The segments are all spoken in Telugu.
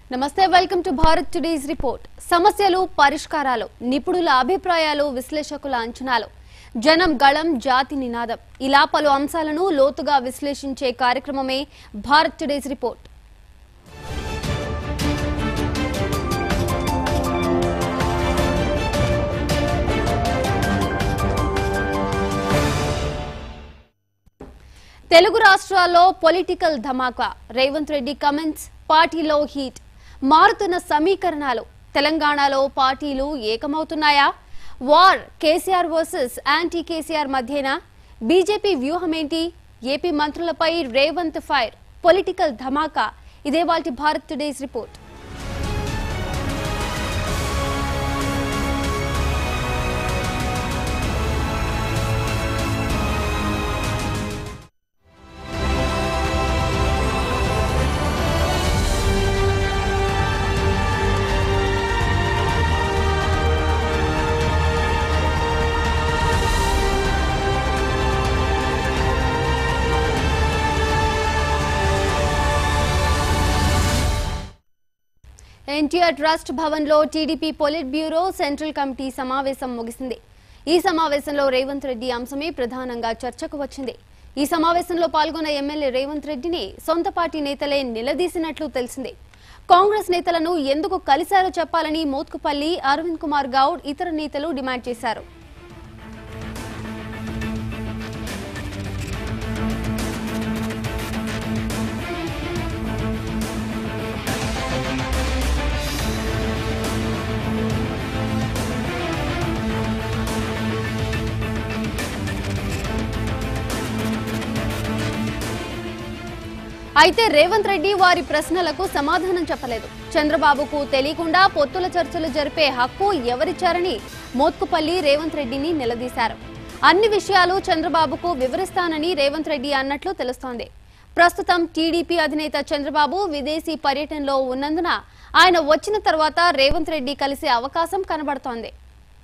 నమస్తే welcome to Bharat today's report సమస్యలు పరిష్కారాలు నిపుణుల అభిప్రాయాలు విశ్లేషకుల అంచనాలు జనం గళం జాతి నినాదం ఇలా పలు అంశాలను లోతుగా విశ్లేషించే కార్యక్రమమే భారత్ టుడేస్ రిపోర్ట్ తెలుగు రాష్ట్రాల్లో పొలిటికల్ ధమాకా రేవంత్ రెడ్డి కమెంట్స్ పార్టీలో హీట్ మారుతున్న సమీకరణాలు తెలంగాణలో పార్టీలు ఏకమవుతున్నాయా war KCR versus anti KCR మధ్యేనా బీజేపీ వ్యూహమేంటి ఏపీ మంత్రులపై రేవంత్ ఫైర్ పొలిటికల్ ధమాకా ఇదే వాటి Bharat today's report NTR trust భవన్లో TDP politburo central committee సమావేశం ముగిసింది ఈ సమావేశంలో రేవంత్ రెడ్డి అంశమే ప్రధానంగా చర్చకు వచ్చింది ఈ సమావేశంలో పాల్గొన్న ఎమ్మెల్యే రేవంత్ రెడ్డిని సొంత పార్టీ నేతలే నిలదీసినట్లు తెలిసింది కాంగ్రెస్ నేతలను ఎందుకు కలిశారో చెప్పాలని మోత్కుపల్లి అరవింద్ కుమార్ గౌడ్ ఇతర నేతలు డిమాండ్ చేశారు అయితే రేవంత్ రెడ్డి వారి ప్రశ్నలకు సమాధానం చెప్పలేదు చంద్రబాబుకు తెలియకుండా పొత్తుల చర్చలు జరిపే హక్కు ఎవరిచ్చారని మోత్కుపల్లి రేవంత్ రెడ్డిని నిలదీశారు అన్ని విషయాలు చంద్రబాబుకు వివరిస్తానని రేవంత్ రెడ్డి అన్నట్లు తెలుస్తోంది ప్రస్తుతం టీడీపీ అధినేత చంద్రబాబు విదేశీ పర్యటనలో ఉన్నందున ఆయన వచ్చిన తర్వాత రేవంత్ రెడ్డి కలిసే అవకాశం కనబడుతోంది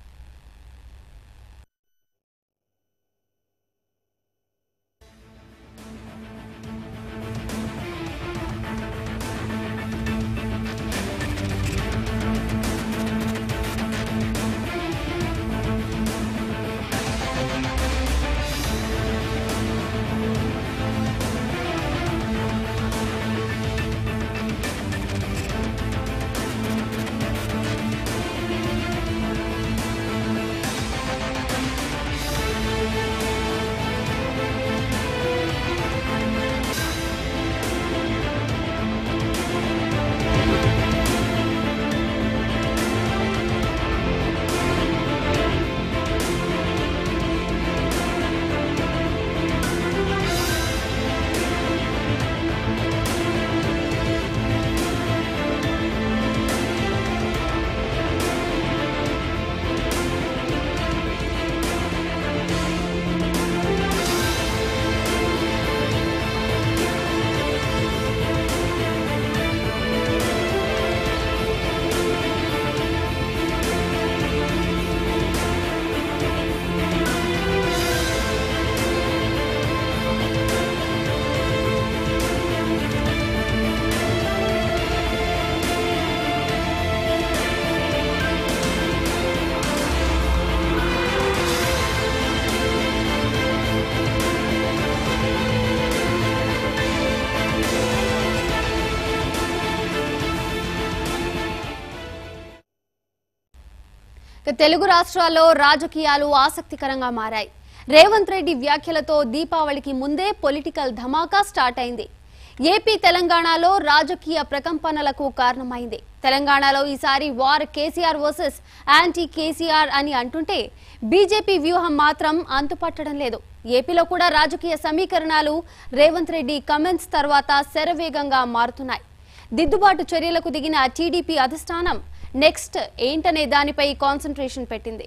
ఇక తెలుగు రాష్ట్రాల్లో రాజకీయాలు ఆసక్తికరంగా మారాయి రేవంత్ రెడ్డి వ్యాఖ్యలతో దీపావళికి ముందే పొలిటికల్ ధమాకా స్టార్ట్ అయింది ఏపీ తెలంగాణలో రాజకీయ ప్రకంపనలకు కారణమైంది తెలంగాణలో ఈసారి war KCR versus anti KCR అని అంటుంటే బీజేపీ వ్యూహం మాత్రం అంతుపట్టడం లేదు ఏపీలో కూడా రాజకీయ సమీకరణాలు రేవంత్ రెడ్డి కమెంట్స్ తర్వాత శరవేగంగా మారుతున్నాయి దిద్దుబాటు చర్యలకు దిగిన టీడీపీ అధిష్టానం నెక్స్ట్ ఏంటనే దానిపై కాన్సన్ట్రేషన్ పెట్టింది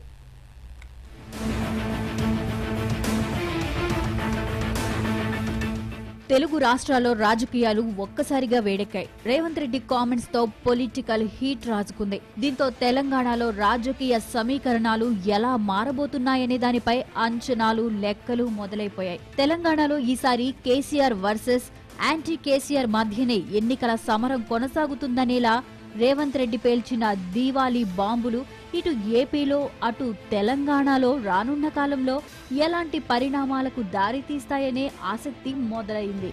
తెలుగు రాష్ట్రాల్లో రాజకీయాలు ఒక్కసారిగా వేడెక్కాయి రేవంత్ రెడ్డి కామెంట్స్ తో పొలిటికల్ హీట్ రాజుకుంది దీంతో తెలంగాణలో రాజకీయ సమీకరణాలు ఎలా మారబోతున్నాయనే దానిపై అంచనాలు లెక్కలు మొదలైపోయాయి తెలంగాణలో ఈసారి కేసీఆర్ వర్సెస్ యాంటీ కేసీఆర్ మధ్యనే ఎన్నికల సమరం కొనసాగుతుందనేలా రేవంత్ రెడ్డి పేల్చిన దీవాళీ బాంబులు ఇటు ఏపీలో అటు తెలంగాణలో రానున్న కాలంలో ఎలాంటి పరిణామాలకు దారితీస్తాయనే ఆసక్తి మొదలైంది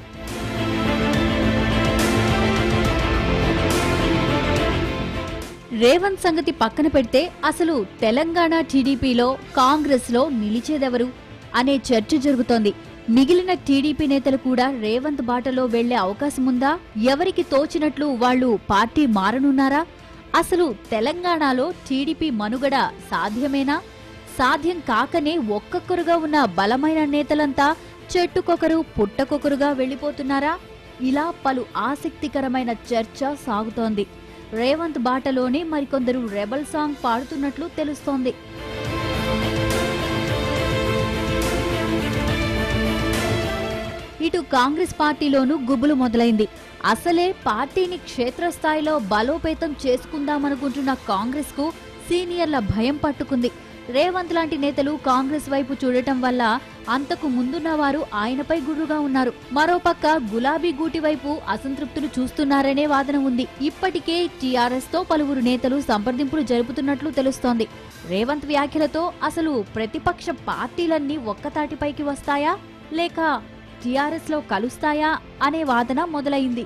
రేవంత్ సంగతి పక్కన పెడితే అసలు తెలంగాణ టీడీపీలో కాంగ్రెస్ లో నిలిచేదెవరు అనే చర్చ జరుగుతోంది మిగిలిన టీడీపీ నేతలు కూడా రేవంత్ బాటలో వెళ్లే అవకాశం ఉందా ఎవరికి తోచినట్లు వాళ్ళు పార్టీ మారనున్నారా అసలు తెలంగాణలో టీడీపీ మనుగడ సాధ్యమేనా సాధ్యం కాకనే ఒక్కొక్కరుగా ఉన్న బలమైన నేతలంతా చెట్టుకొకరు పుట్టకొకరుగా వెళ్లిపోతున్నారా ఇలా పలు ఆసక్తికరమైన చర్చ సాగుతోంది రేవంత్ బాటలోనే మరికొందరు రెబల్ సాంగ్ పాడుతున్నట్లు తెలుస్తోంది ఇటు కాంగ్రెస్ పార్టీలోనూ గుబులు మొదలైంది అసలే పార్టీని క్షేత్రస్థాయిలో బలోపేతం చేసుకుందామనుకుంటున్న కాంగ్రెస్ కు సీనియర్ల భయం పట్టుకుంది రేవంత్ లాంటి నేతలు కాంగ్రెస్ వైపు చూడటం వల్ల అంతకు ముందున్న వారు ఆయనపై గుర్రుగా ఉన్నారు మరోపక్క గులాబీ గూటి వైపు అసంతృప్తులు చూస్తున్నారనే వాదన ఉంది ఇప్పటికే టీఆర్ఎస్ తో పలువురు నేతలు సంప్రదింపులు జరుపుతున్నట్లు తెలుస్తోంది రేవంత్ వ్యాఖ్యలతో అసలు ప్రతిపక్ష పార్టీలన్నీ ఒక్కతాటిపైకి వస్తాయా లేక టీఆర్ఎస్ లో కలుస్తాయా అనే వాదన మొదలైంది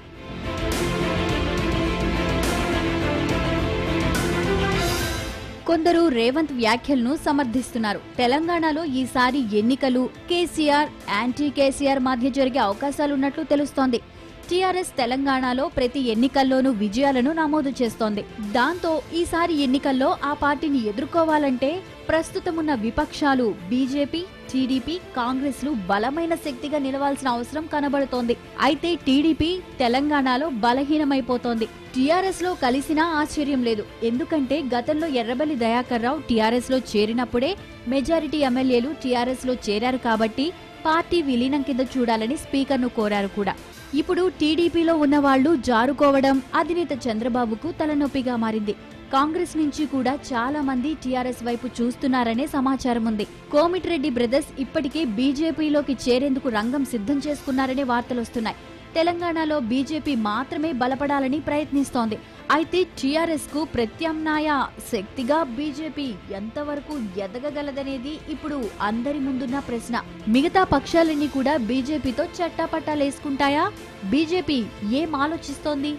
కొందరు రేవంత్ వ్యాఖ్యలను సమర్థిస్తున్నారు తెలంగాణలో ఈసారి ఎన్నికలు కేసీఆర్ యాంటీ కేసీఆర్ మధ్య జరిగే అవకాశాలున్నట్లు తెలుస్తోంది టీఆర్ఎస్ తెలంగాణలో ప్రతి ఎన్నికల్లోనూ విజయాలను నమోదు చేస్తోంది దాంతో ఈసారి ఎన్నికల్లో ఆ పార్టీని ఎదుర్కోవాలంటే ప్రస్తుతమున్న విపక్షాలు బీజేపీ టీడీపీ కాంగ్రెస్ లు బలమైన శక్తిగా నిలవాల్సిన అవసరం కనబడుతోంది అయితే టీడీపీ తెలంగాణలో బలహీనమైపోతోంది టీఆర్ఎస్ లో కలిసినా ఆశ్చర్యం లేదు ఎందుకంటే గతంలో ఎర్రబెల్లి దయాకర్ రావు టీఆర్ఎస్ లో చేరినప్పుడే మెజారిటీ ఎమ్మెల్యేలు టీఆర్ఎస్ లో చేరారు కాబట్టి పార్టీ విలీనం కింద చూడాలని స్పీకర్ను కోరారు కూడా ఇప్పుడు టీడీపీలో ఉన్న వాళ్లు జారుకోవడం అధినేత చంద్రబాబుకు తలనొప్పిగా మారింది కాంగ్రెస్ నుంచి కూడా చాలా మంది టీఆర్ఎస్ వైపు చూస్తున్నారనే సమాచారం ఉంది కోమిటిరెడ్డి బ్రదర్స్ ఇప్పటికే బీజేపీలోకి చేరేందుకు రంగం సిద్ధం చేసుకున్నారనే వార్తలొస్తున్నాయి తెలంగాణలో బీజేపీ మాత్రమే బలపడాలని ప్రయత్నిస్తోంది అయితే టీఆర్ఎస్ కు ప్రత్యామ్నాయ శక్తిగా బీజేపీ ఎంతవరకు ఎదగగలదనేది ఇప్పుడు అందరి ముందున్న ప్రశ్న మిగతా పక్షాలన్నీ కూడా బీజేపీతో చట్టాపట్టాలేసుకుంటాయా బీజేపీ ఏం ఆలోచిస్తోంది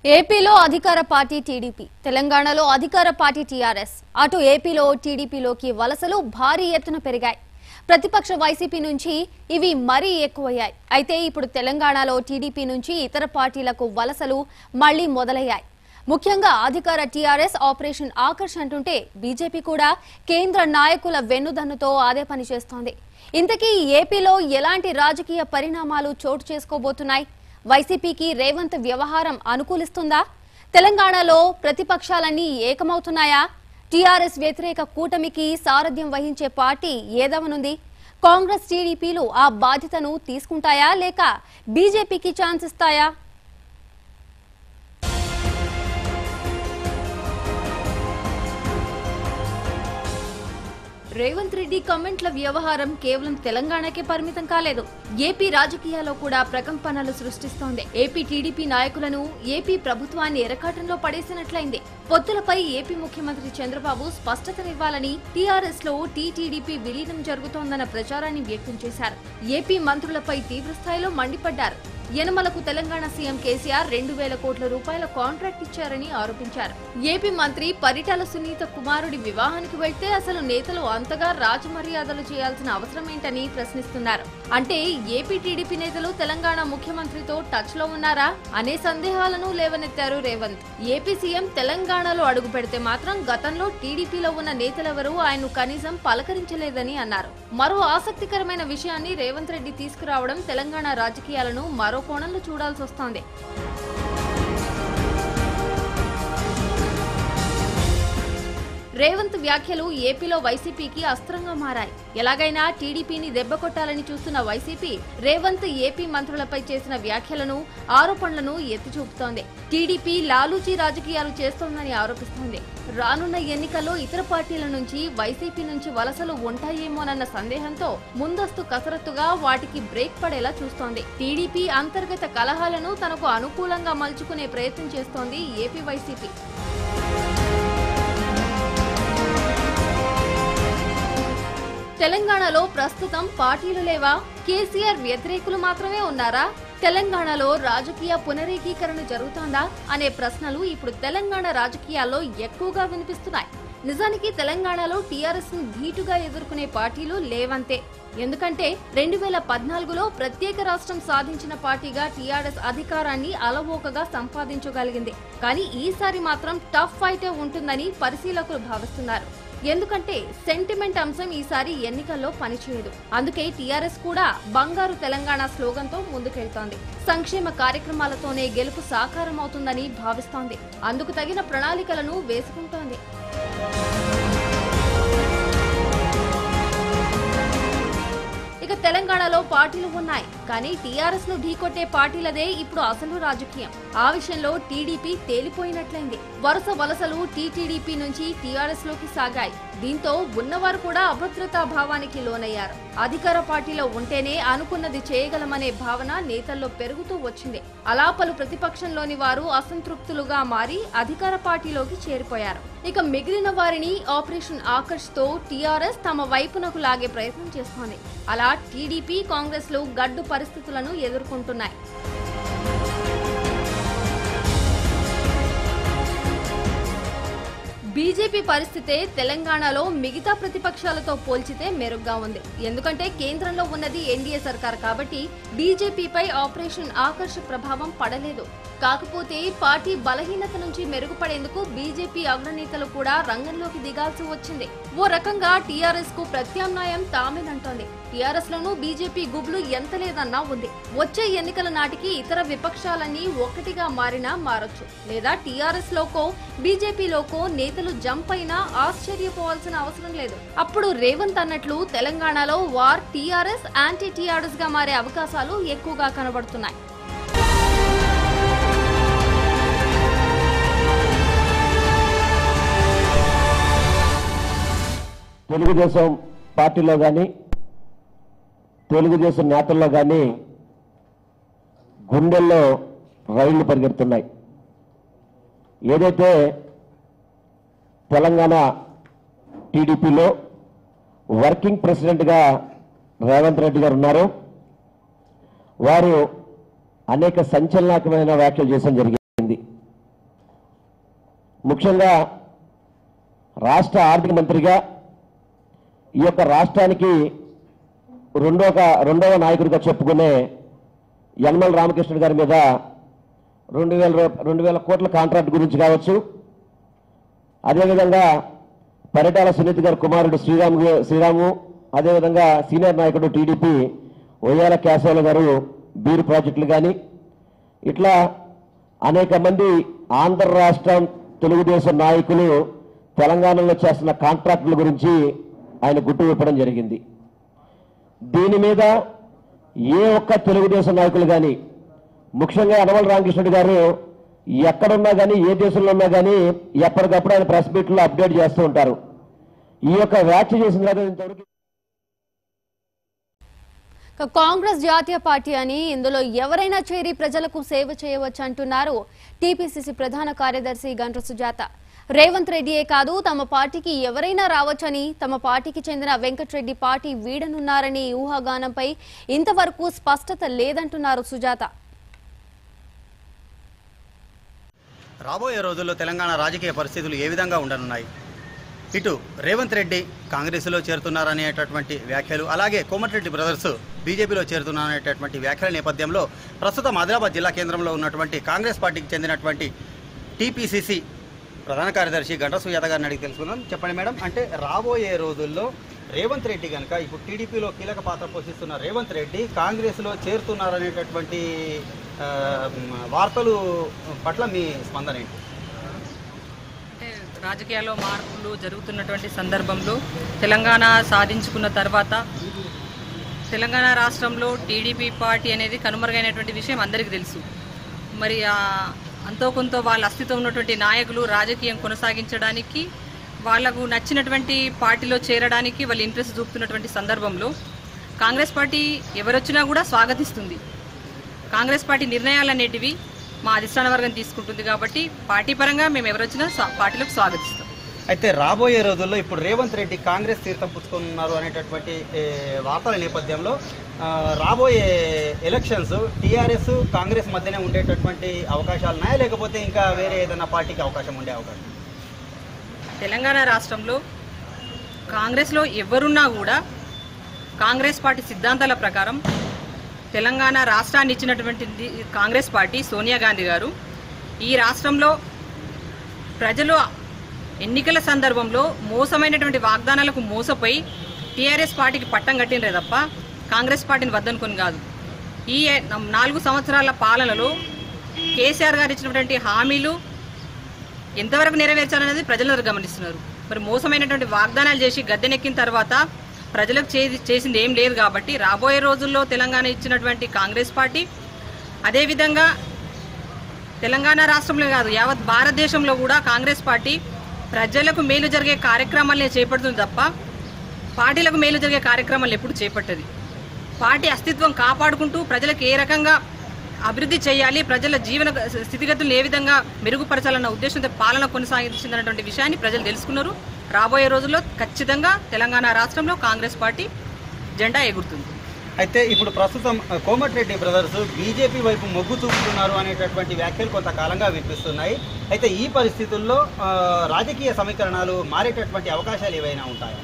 ఏపీలో అధికార పార్టీ టీడీపీ తెలంగాణలో అధికార పార్టీ టీఆర్ఎస్ అటు ఏపీలో టీడీపీలోకి వలసలు భారీ ఎత్తున పెరిగాయి ప్రతిపక్ష వైసీపీ నుంచి ఇవి మరీ ఎక్కువయ్యాయి అయితే ఇప్పుడు తెలంగాణలో టీడీపీ నుంచి ఇతర పార్టీలకు వలసలు మళ్లీ మొదలయ్యాయి ముఖ్యంగా అధికార టీఆర్ఎస్ ఆపరేషన్ ఆకర్ష్ అంటుంటే బీజేపీ కూడా కేంద్ర నాయకుల వెన్నుదన్నుతో అదే పని చేస్తోంది ఇంతకీ ఏపీలో ఎలాంటి రాజకీయ పరిణామాలు చోటు చేసుకోబోతున్నాయి వైసీపీకి రేవంత్ వ్యవహారం అనుకూలిస్తుందా తెలంగాణలో ప్రతిపక్షాలన్నీ ఏకమవుతున్నాయా టీఆర్ఎస్ వ్యతిరేక కూటమికి సారథ్యం వహించే పార్టీ ఏదవనుంది కాంగ్రెస్ టీడీపీలు ఆ బాధ్యతను తీసుకుంటాయా లేక బీజేపీకి ఛాన్స్ ఇస్తాయా రేవంత్ రెడ్డి కమెంట్ల వ్యవహారం కేవలం తెలంగాణకే పరిమితం కాలేదు ఏపీ రాజకీయాల్లో కూడా ప్రకంపనలు సృష్టిస్తోంది ఏపీ టీడీపీ నాయకులను ఏపీ ప్రభుత్వాన్ని ఎరకాటంలో పడేసినట్లయింది పొత్తులపై ఏపీ ముఖ్యమంత్రి చంద్రబాబు స్పష్టతనివ్వాలని టీఆర్ఎస్ లో టీటీడీపీ విలీనం జరుగుతోందన్న ప్రచారాన్ని వ్యక్తం చేశారు ఏపీ మంత్రులపై తీవ్రస్థాయిలో మండిపడ్డారు యనమలకు తెలంగాణ సీఎం కేసీఆర్ రెండు వేల కోట్ల రూపాయల కాంట్రాక్ట్ ఇచ్చారని ఆరోపించారు ఏపీ మంత్రి పరిటాల సునీత కుమారుడి వివాహానికి వెళ్తే అసలు నేతలు అంతగా రాజమర్యాదలు చేయాల్సిన అవసరం ఏంటని ప్రశ్నిస్తున్నారు అంటే ఏపీ టీడీపీ నేతలు తెలంగాణ ముఖ్యమంత్రితో టచ్ లో ఉన్నారా అనే సందేహాలను లేవనెత్తారు రేవంత్ ఏపీ సీఎం తెలంగాణలో అడుగు పెడితే మాత్రం గతంలో టీడీపీలో ఉన్న నేతలెవరూ ఆయన్ను కనీసం పలకరించలేదని అన్నారు మరో ఆసక్తికరమైన విషయాన్ని రేవంత్ రెడ్డి తీసుకురావడం తెలంగాణ రాజకీయాలను మరో కోణంలో చూడాల్సి వస్తోంది రేవంత్ వ్యాఖ్యలు ఏపీలో వైసీపీకి అస్త్రంగా మారాయి ఎలాగైనా టీడీపీని దెబ్బకొట్టాలని చూస్తున్న వైసీపీ రేవంత్ ఏపీ మంత్రులపై చేసిన వ్యాఖ్యలను ఆరోపణలను ఎత్తి చూపుతోంది టీడీపీ లాలూచీ రాజకీయాలు చేస్తోందని ఆరోపిస్తోంది రానున్న ఎన్నికల్లో ఇతర పార్టీల నుంచి వైసీపీ నుంచి వలసలు ఉంటాయేమోనన్న సందేహంతో ముందస్తు కసరత్తుగా వాటికి బ్రేక్ పడేలా చూస్తోంది టీడీపీ అంతర్గత కలహాలను తనకు అనుకూలంగా మలుచుకునే ప్రయత్నం చేస్తోంది ఏపీ వైసీపీ తెలంగాణలో ప్రస్తుతం పార్టీలు లేవా కేసీఆర్ వ్యతిరేకులు మాత్రమే ఉన్నారా తెలంగాణలో రాజకీయ పునరేకీకరణ జరుగుతోందా అనే ప్రశ్నలు ఇప్పుడు తెలంగాణ రాజకీయాల్లో ఎక్కువగా వినిపిస్తున్నాయి నిజానికి తెలంగాణలో టీఆర్ఎస్ ను ధీటుగా ఎదుర్కొనే పార్టీలు లేవంతే ఎందుకంటే రెండు వేల పద్నాలుగులో ప్రత్యేక రాష్ట్రం సాధించిన పార్టీగా టీఆర్ఎస్ అధికారాన్ని అలవోకగా సంపాదించగలిగింది కానీ ఈసారి మాత్రం టఫ్ ఫైటే ఉంటుందని పరిశీలకులు భావిస్తున్నారు ఎందుకంటే సెంటిమెంట్ అంశం ఈసారి ఎన్నికల్లో పనిచేయదు అందుకే టీఆర్ఎస్ కూడా బంగారు తెలంగాణ స్లోగన్తో ముందుకెళ్తోంది సంక్షేమ కార్యక్రమాలతోనే గెలుపు సాకారం అవుతుందని భావిస్తోంది అందుకు తగిన ప్రణాళికలను వేసుకుంటోంది ఇక తెలంగాణలో పార్టీలు ఉన్నాయి కానీ టీఆర్ఎస్ ను ఢీకొట్టే పార్టీలదే ఇప్పుడు అసలు రాజకీయం ఆ విషయంలో టీడీపీ తేలిపోయినట్లయింది వరుస వలసలు టీటీడీపీ నుంచి టీఆర్ఎస్ లోకి సాగాయి దీంతో ఉన్నవారు కూడా అభద్రతా భావానికి లోనయ్యారు అధికార పార్టీలో ఉంటేనే అనుకున్నది చేయగలమనే భావన నేతల్లో పెరుగుతూ వచ్చింది అలా పలు ప్రతిపక్షంలోని వారు అసంతృప్తులుగా మారి అధికార పార్టీలోకి చేరిపోయారు ఇక మిగిలిన వారిని ఆపరేషన్ ఆకర్ష్ తో టీఆర్ఎస్ తమ వైపునకు లాగే ప్రయత్నం చేస్తోంది అలా టీడీపీ కాంగ్రెస్ లు గడ్డు పరిస్థితులను ఎదుర్కొంటున్నాయి బీజేపీ పరిస్థితే తెలంగాణలో మిగతా ప్రతిపక్షాలతో పోల్చితే మెరుగ్గా ఉంది ఎందుకంటే కేంద్రంలో ఉన్నది ఎన్డీఏ సర్కార్ కాబట్టి బీజేపీపై ఆపరేషన్ ఆకర్ష ప్రభావం పడలేదు కాకపోతే పార్టీ బలహీనత నుంచి మెరుగుపడేందుకు బీజేపీ అగ్రనేతలు కూడా రంగంలోకి దిగాల్సి వచ్చింది ఓ రకంగా టీఆర్ఎస్ కు ప్రత్యామ్నాయం తామేనంటోంది టీఆర్ఎస్ లోనూ బీజేపీ గుబ్లు ఎంత లేదన్నా ఉంది వచ్చే ఎన్నికల నాటికి ఇతర విపక్షాలన్నీ ఒక్కటిగా మారినా మారొచ్చు లేదా టీఆర్ఎస్ లోకో బీజేపీలోకో నేతలు జంప్ అయినా ఆశ్చర్యపోవాల్సిన అవసరం లేదు అప్పుడు రేవంత్ అన్నట్లు తెలంగాణలో వార్ టీఆర్ఎస్ యాంటీ టీఆర్ఎస్ గా మారే అవకాశాలు ఎక్కువగా కనబడుతున్నాయి తెలుగుదేశం పార్టీలో కానీ తెలుగుదేశం నేతల్లో కానీ గుండెల్లో రైళ్లు పరిగెడుతున్నాయి ఏదైతే తెలంగాణ టీడీపీలో వర్కింగ్ ప్రెసిడెంట్గా రేవంత్ రెడ్డి గారు ఉన్నారు వారు అనేక సంచలనాత్మకమైన వ్యాఖ్యలు చేయడం జరిగింది ముఖ్యంగా రాష్ట్ర ఆర్థిక మంత్రిగా ఈ యొక్క రాష్ట్రానికి రెండవ రెండవ నాయకుడిగా చెప్పుకునే యనమల రామకృష్ణ గారి మీద రెండు వేల రూ- రెండు వేల కోట్ల కాంట్రాక్ట్ గురించి కావచ్చు అదేవిధంగా పరిటాల సునీత గారి కుమారుడు శ్రీరాము గా- శ్రీరాము అదేవిధంగా సీనియర్ నాయకుడు టీడీపీ ఒయ్యాల కేశవుల గారు బీరు ప్రాజెక్టులు కానీ ఇట్లా అనేక మంది ఆంధ్ర రాష్ట్రం తెలుగుదేశం నాయకులు తెలంగాణలో చేస్తున్న కాంట్రాక్టుల గురించి ఆయన గుట్టు విప్పడం జరిగింది దీని మీద ఏ ఒక్క తెలుగుదేశం నాయకులు కానీ ముఖ్యంగా యనమల రామకృష్ణుడు గారు ఎక్కడున్నా కానీ ఏ దేశంలో ఉన్నా కానీ ఎప్పటికప్పుడు ఆయన ప్రెస్ మీట్లో అప్డేట్ చేస్తూ ఉంటారు ఈ యొక్క వ్యాఖ్య చేసిన తర్వాత ఇంతవరకు ఇక కాంగ్రెస్ జాతీయ పార్టీ అని ఇందులో ఎవరైనా చేరి ప్రజలకు సేవ చేయవచ్చు అంటున్నారు టీపీసీసీ ప్రధాన కార్యదర్శి గంట్ర సుజాత రేవంత్ రెడ్డియే కాదు తమ పార్టీకి ఎవరైనా రావచ్చని తమ పార్టీకి చెందిన వెంకట్రెడ్డి పార్టీ వీడనున్నారని ఊహాగానంపై ఇంతవరకు స్పష్టత లేదంటున్నారు సుజాత రాబోయే రోజుల్లో తెలంగాణ రాజకీయ పరిస్థితులు ఏ విధంగా ఉండనున్నాయి ఇటు రేవంత్ రెడ్డి కాంగ్రెస్లో చేరుతున్నారనేటటువంటి వ్యాఖ్యలు అలాగే కోమటిరెడ్డి బ్రదర్స్ బీజేపీలో చేరుతున్నారనేటటువంటి వ్యాఖ్యల నేపథ్యంలో ప్రస్తుతం ఆదిలాబాద్ జిల్లా కేంద్రంలో ఉన్నటువంటి కాంగ్రెస్ పార్టీకి చెందినటువంటి టీపీసీసీ ప్రధాన కార్యదర్శి గంట సుజాత గారిని అడిగి తెలుసుకుందాం చెప్పండి మేడం అంటే రాబోయే రోజుల్లో రేవంత్ రెడ్డి కనుక ఇప్పుడు టీడీపీలో కీలక పాత్ర పోషిస్తున్న రేవంత్ రెడ్డి కాంగ్రెస్లో చేరుతున్నారనేటటువంటి ఆ, వార్తలు పట్ల మీ స్పందన ఏంటి అంటే రాజకీయాల్లో మార్పులు జరుగుతున్నటువంటి సందర్భంలో తెలంగాణ సాధించుకున్న తర్వాత తెలంగాణ రాష్ట్రంలో టీడీపీ పార్టీ అనేది కనుమరుగైనటువంటి విషయం అందరికీ తెలుసు మరి ఆ అంతో కొంత వాళ్ళ అస్తిత్వం ఉన్నటువంటి నాయకులు రాజకీయం కొనసాగించడానికి వాళ్లకు నచ్చినటువంటి పార్టీలో చేరడానికి వాళ్ళు ఇంట్రెస్ట్ చూపుతున్నటువంటి సందర్భంలో కాంగ్రెస్ పార్టీ ఎవరొచ్చినా కూడా స్వాగతిస్తుంది కాంగ్రెస్ పార్టీ నిర్ణయాలు అనేటివి మా అధిష్టాన వర్గం తీసుకుంటుంది కాబట్టి పార్టీ పరంగా మేము ఎవరొచ్చినా స్వా- పార్టీలకు స్వాగతిస్తాం అయితే రాబోయే రోజుల్లో ఇప్పుడు రేవంత్ రెడ్డి కాంగ్రెస్ తీర్థం పుచ్చుకున్నారు అనేటటువంటి ఏ, వార్తల నేపథ్యంలో ఆ, రాబోయే ఎలక్షన్స్ టీఆర్ఎస్ కాంగ్రెస్ మధ్యనే ఉండేటటువంటి అవకాశాలు ఉన్నాయా లేకపోతే ఇంకా వేరే ఏదైనా పార్టీకి అవకాశం ఉండే అవకాశం తెలంగాణ రాష్ట్రంలో కాంగ్రెస్లో ఎవరున్నా కూడా కాంగ్రెస్ పార్టీ సిద్ధాంతాల ప్రకారం తెలంగాణ రాష్ట్రాన్ని ఇచ్చినటువంటి కాంగ్రెస్ పార్టీ సోనియా గాంధీ గారు ఈ రాష్ట్రంలో ప్రజలు ఎన్నికల సందర్భంలో మోసమైనటువంటి వాగ్దానాలకు మోసపోయి టీఆర్ఎస్ పార్టీకి పట్టం కట్టినరే తప్ప కాంగ్రెస్ పార్టీని వద్దనుకొని కాదు ఈ నాలుగు సంవత్సరాల పాలనలో కేసీఆర్ గారు ఇచ్చినటువంటి హామీలు ఎంతవరకు నెరవేర్చాలనేది ప్రజలందరూ గమనిస్తున్నారు మరి మోసమైనటువంటి వాగ్దానాలు చేసి గద్దెనెక్కిన తర్వాత ప్రజలకు చేసి చేసింది ఏం లేదు కాబట్టి రాబోయే రోజుల్లో తెలంగాణ ఇచ్చినటువంటి కాంగ్రెస్ పార్టీ అదేవిధంగా తెలంగాణ రాష్ట్రంలో కాదు యావత్ భారతదేశంలో కూడా కాంగ్రెస్ పార్టీ ప్రజలకు మేలు జరిగే కార్యక్రమాలనే చేపడుతుంది తప్ప పార్టీలకు మేలు జరిగే కార్యక్రమాలు ఎప్పుడు చేపట్టది పార్టీ అస్తిత్వం కాపాడుకుంటూ ప్రజలకు ఏ రకంగా అభివృద్ధి చేయాలి ప్రజల జీవన స్థితిగతులను ఏ విధంగా మెరుగుపరచాలన్న ఉద్దేశంతో పాలన కొనసాగించిందన్నటువంటి విషయాన్ని ప్రజలు తెలుసుకున్నారు రాబోయే రోజుల్లో ఖచ్చితంగా తెలంగాణ రాష్ట్రంలో కాంగ్రెస్ పార్టీ జెండా ఎగురుతుంది అయితే ఇప్పుడు ప్రస్తుతం ఆ, కోమటిరెడ్డి బ్రదర్స్ బీజేపీ వైపు మొగ్గు చూపుతున్నారు అనేటటువంటి వ్యాఖ్యలు కొంతకాలంగా వినిపిస్తున్నాయి అయితే ఈ పరిస్థితుల్లో ఆ, రాజకీయ సమీకరణాలు మారేటటువంటి అవకాశాలు ఏవైనా ఉంటాయా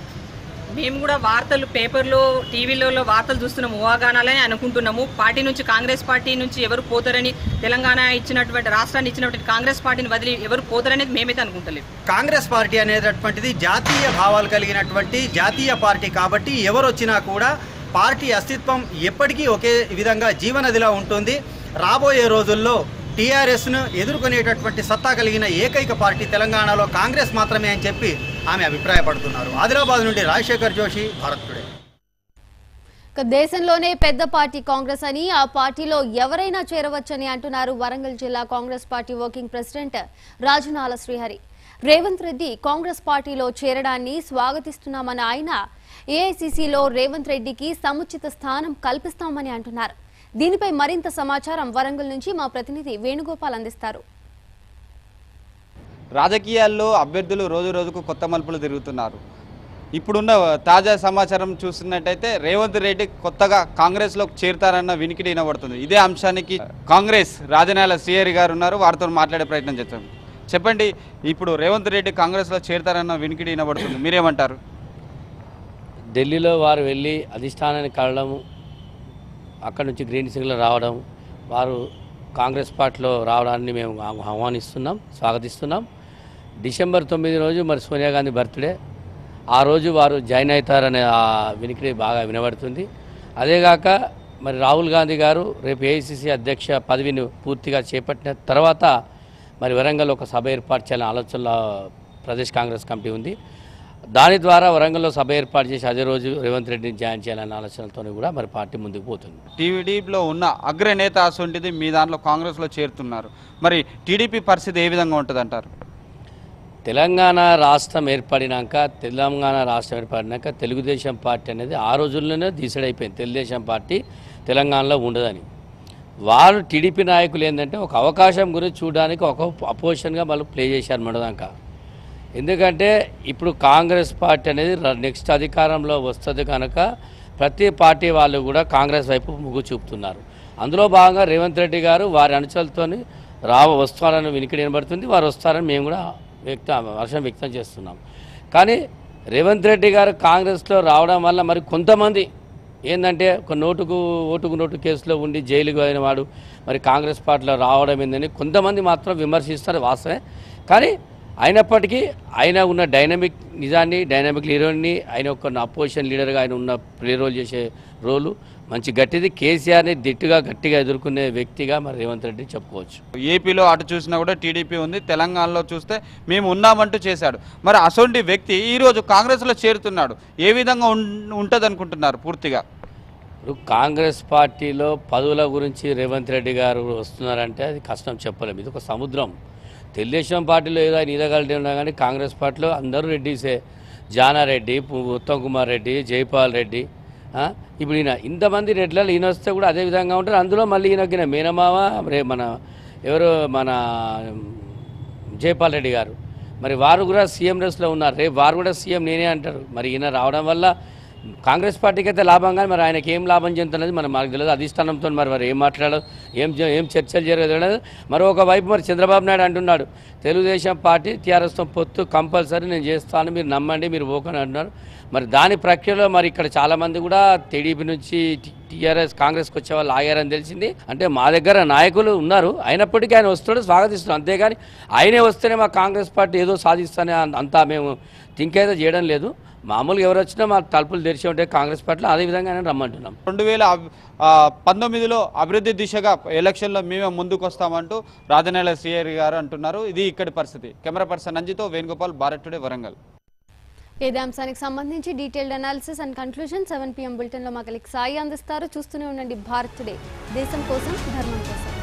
మేము కూడా వార్తలు పేపర్లో టీవీలలో వార్తలు చూస్తున్నాము ఊహాగానాలని అనుకుంటున్నాము పార్టీ నుంచి కాంగ్రెస్ పార్టీ నుంచి ఎవరు పోతారని తెలంగాణ ఇచ్చినటువంటి రాష్ట్రాన్ని ఇచ్చినటువంటి కాంగ్రెస్ పార్టీని వదిలి ఎవరు పోతారనేది మేమైతే అనుకుంటలేము కాంగ్రెస్ పార్టీ అనేటటువంటిది జాతీయ భావాలు కలిగినటువంటి జాతీయ పార్టీ కాబట్టి ఎవరు వచ్చినా కూడా పార్టీ అస్తిత్వం ఎప్పటికీ ఒకే విధంగా జీవనదిలా ఉంటుంది రాబోయే రోజుల్లో టీఆర్ఎస్ను ఎదుర్కొనేటటువంటి సత్తా కలిగిన ఏకైక పార్టీ తెలంగాణలో కాంగ్రెస్ మాత్రమే అని చెప్పి ఆమె అభిప్రాయపడుతున్నారు ఆదిలాబాద్ నుండి రాజశేఖర్ జోషి భారత్ టుడే ఇక దేశంలోనే పెద్ద పార్టీ కాంగ్రెస్ అని ఆ పార్టీలో ఎవరైనా చేరవచ్చని అంటున్నారు వరంగల్ జిల్లా Congress party working president Rajanala Srihari Revanth Reddy Congress పార్టీలో చేరడాన్ని స్వాగతిస్తున్నామన్న ఆయన ఏఐసిసిలో రేవంత్ రెడ్డికి సముచిత స్థానం కల్పిస్తామని అంటున్నారు దీనిపై మరింత సమాచారం వరంగల్ నుంచి మా ప్రతినిధి వేణుగోపాల్ అందిస్తారు రాజకీయాల్లో అభ్యర్థులు రోజు రోజుకు కొత్త మలుపులు తిరుగుతున్నారు ఇప్పుడున్న తాజా సమాచారం చూస్తున్నట్టయితే రేవంత్ రెడ్డి కొత్తగా కాంగ్రెస్లోకి చేరుతారన్న వినికిడి వినబడుతుంది ఇదే అంశానికి కాంగ్రెస్ రాజనాల శ్రీహరి గారు ఉన్నారు వారితో మాట్లాడే ప్రయత్నం చేస్తాం చెప్పండి ఇప్పుడు రేవంత్ రెడ్డి కాంగ్రెస్లో చేరతారన్న వినికిడి వినబడుతుంది మీరేమంటారు ఢిల్లీలో వారు వెళ్ళి అధిష్టానాన్ని కలవడం అక్కడ నుంచి గ్రీన్ సిగ్నల్ రావడం వారు కాంగ్రెస్ పార్టీలో రావడాన్ని మేము ఆహ్- ఆహ్వానిస్తున్నాం స్వాగతిస్తున్నాం డిసెంబర్ తొమ్మిది రోజు మరి సోనియా గాంధీ బర్త్డే ఆ రోజు వారు జాయిన్ అవుతారనే ఆ వినికిడి బాగా వినబడుతుంది అదేగాక మరి రాహుల్ గాంధీ గారు రేపు ఏఐసిసి అధ్యక్ష పదవిని పూర్తిగా చేపట్టిన తర్వాత మరి వరంగల్ ఒక సభ ఏర్పాటు చేయాలని ఆలోచనలో ప్రదేశ్ కాంగ్రెస్ కమిటీ ఉంది దాని ద్వారా వరంగల్లో సభ ఏర్పాటు చేసి అదే రోజు రేవంత్ రెడ్డిని జాయిన్ చేయాలనే ఆలోచనతో కూడా మరి పార్టీ ముందుకు పోతుంది టీడీపీలో ఉన్న అగ్రనేత అసొంటిది మీ దాంట్లో కాంగ్రెస్లో చేరుతున్నారు మరి టీడీపీ పరిస్థితి ఏ విధంగా ఉంటుంది అంటారు తెలంగాణ రాష్ట్రం ఏర్పడినాక తెలంగాణ రాష్ట్రం ఏర్పడినాక తెలుగుదేశం పార్టీ అనేది ఆ రోజుల్లోనే డిసైడ్ అయిపోయింది తెలుగుదేశం పార్టీ తెలంగాణలో ఉండదని వారు టీడీపీ నాయకులు ఏంటంటే ఒక అవకాశం గురించి చూడడానికి ఒక అపోజిషన్గా వాళ్ళు ప్లే చేశారు మొదదాకా ఎందుకంటే ఇప్పుడు కాంగ్రెస్ పార్టీ అనేది ర- నెక్స్ట్ అధికారంలో వస్తుంది కనుక ప్రతి పార్టీ వాళ్ళు కూడా కాంగ్రెస్ వైపు మొగ్గు చూపుతున్నారు అందులో భాగంగా రేవంత్ రెడ్డి గారు వారి అనుచరులతోని రావ వస్తారని వినికిడి వినబడుతుంది వారు వస్తారని మేము కూడా వ్యక్త హర్షం వ్యక్తం చేస్తున్నాం కానీ రేవంత్ రెడ్డి గారు కాంగ్రెస్లో రావడం వల్ల మరి కొంతమంది ఏంటంటే ఒక నోటుకు ఓటుకు నోటు కేసులో ఉండి జైలుకు అయిన వాడు మరి కాంగ్రెస్ పార్టీలో రావడం ఏందని కొంతమంది మాత్రం విమర్శిస్తారు వాస్తవే కానీ అయినప్పటికీ ఆయన ఉన్న డైనమిక్ నిజాన్ని డైనమిక్ లీడర్ని ఆయన ఒక అపోజిషన్ లీడర్గా ఆయన ఉన్న ప్లే రోల్ చేసే రోలు మంచి గట్టిది కేసీఆర్ని దిట్టుగా గట్టిగా ఎదుర్కొనే వ్యక్తిగా మరి రేవంత్ రెడ్డి చెప్పుకోవచ్చు ఏపీలో అటు చూసినా కూడా టీడీపీ ఉంది తెలంగాణలో చూస్తే మేము ఉన్నామంటూ చేశాడు మరి అసొంటి వ్యక్తి ఈరోజు కాంగ్రెస్లో చేరుతున్నాడు ఏ విధంగా ఉంటుంది అనుకుంటున్నారు పూర్తిగా ఇప్పుడు కాంగ్రెస్ పార్టీలో పదవుల గురించి రేవంత్ రెడ్డి గారు వస్తున్నారంటే అది కష్టం చెప్పలేము ఇది ఒక సముద్రం తెలుగుదేశం పార్టీలో ఏదో ఆయన ఈదగలిడి ఉన్నా కానీ కాంగ్రెస్ పార్టీలో అందరూ రెడ్డిసే జానారెడ్డి పు- ఉత్తమ్ కుమార్ రెడ్డి జైపాల్ రెడ్డి ఆ? ఇప్పుడు ఈయన ఇంతమంది రెడ్లలో ఈయన వస్తే కూడా అదే విధంగా ఉంటారు అందులో మళ్ళీ ఈయనకి మేనమామ రే మన ఎవరు మన జైపాల్ రెడ్డి గారు మరి వారు కూడా సీఎం రేస్లో ఉన్నారు రేపు వారు కూడా సీఎం నేనే అంటారు మరి ఈయన రావడం వల్ల కాంగ్రెస్ పార్టీకి అయితే లాభం కానీ మరి ఆయనకి ఏం లాభం చెందుతున్నది మరి మాకు తెలియదు అధిష్టానంతో మరి వారు ఏం మాట్లాడదు ఏం జ- ఏం చర్చలు జరగదు మరి ఒకవైపు మరి చంద్రబాబు నాయుడు అంటున్నాడు తెలుగుదేశం పార్టీ టీఆర్ఎస్తో పొత్తు కంపల్సరీ నేను చేస్తాను మీరు నమ్మండి మీరు ఓకని అంటున్నారు మరి దాని ప్రక్రియలో మరి ఇక్కడ చాలామంది కూడా టీడీపీ నుంచి టీఆర్ఎస్ కాంగ్రెస్కి వచ్చే వాళ్ళు ఆగారని తెలిసింది అంటే మా దగ్గర నాయకులు ఉన్నారు అయినప్పటికీ ఆయన వస్తాడు స్వాగతిస్తున్నాం అంతేగాని ఆయనే వస్తేనే మా కాంగ్రెస్ పార్టీ ఏదో సాధిస్తానే అం- అంతా మేము థింక్ అయితే చేయడం లేదు మామూలుగా ఎవరు వచ్చినా మా తలుపులు తెరిచి ఉంటాయి కాంగ్రెస్ పార్టీలో అదే విధంగా ఆయన రమ్మంటున్నాం రెండు వేల అబ్- ఆ, పంతొమ్మిదిలో అభివృద్ధి దిశగా ఎలక్షన్లో మేమే ముందుకు వస్తామంటూ రాజనేల శ్రీహరి గారు అంటున్నారు ఇది ఇక్కడి పరిస్థితి కెమెరా పర్సన్ అంజితో వేణుగోపాల్ భారత్ టుడే వరంగల్ ఇదే అంశానికి సంబంధించి detailed analysis and conclusion seven PM బులెటిన్లో మా కలిగి సాయి అందిస్తారు చూస్తూనే ఉండండి భారత్ టుడే దేశం కోసం ధర్మం కోసం